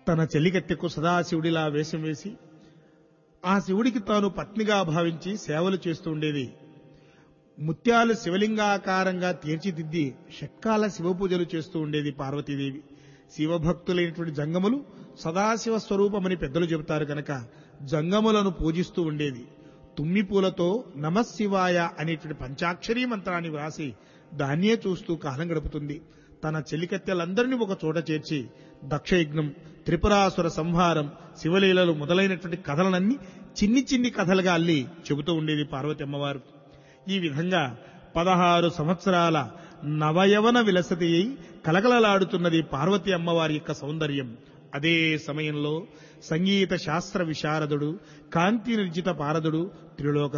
తన చెలికత్తెకు సదాశివుడిలా వేషం వేసి ఆ శివుడికి తాను పత్నిగా భావించి సేవలు చేస్తూ ఉండేది ముత్యాలు శివలింగాకారంగా తీర్చిదిద్ది షట్కాల శివ పూజలు చేస్తూ ఉండేది పార్వతీదేవి శివభక్తులైనటువంటి జంగములు సదాశివ స్వరూపమని పెద్దలు చెబుతారు కనుక జంగములను పూజిస్తూ ఉండేది తుమ్మి పూలతో నమశివాయ అనేటువంటి పంచాక్షరీ మంత్రాన్ని వ్రాసి దాన్నే చూస్తూ కాలం గడుపుతుంది తన చెలికత్తెలందరినీ ఒక చోట చేర్చి దక్షయజ్ఞం త్రిపురాసుర సంహారం శివలీలలు మొదలైనటువంటి కథలనన్నీ చిన్ని చిన్ని కథలుగా అల్లి చెబుతూ ఉండేది పార్వతి అమ్మవారు ఈ విధంగా పదహారు సంవత్సరాల నవయవన విలసతి అయి కలకలలాడుతున్నది పార్వతి అమ్మవారి యొక్క సౌందర్యం అదే సమయంలో సంగీత శాస్త్ర విశారదుడు కాంతి నిర్జిత పారదుడు త్రిలోక